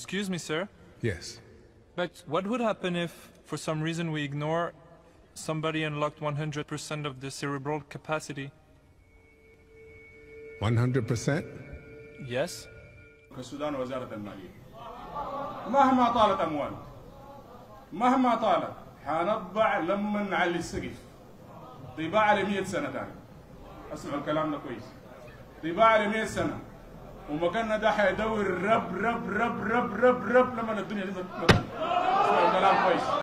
Excuse me, sir, Yes. but what would happen if, for some reason, we ignore somebody unlocked 100% of the cerebral capacity? 100%? Yes? كالسودان وزارة المالية مهما طالت أموال مهما طالت حنطبع لما نعلي السقف طباعة ل 100 سنة تاني اسمعوا الكلام ده كويس طباعة ل 100 سنة ومكاننا ده حيدور رب رب رب رب رب رب لما الدنيا دي اسمعوا الكلام كويس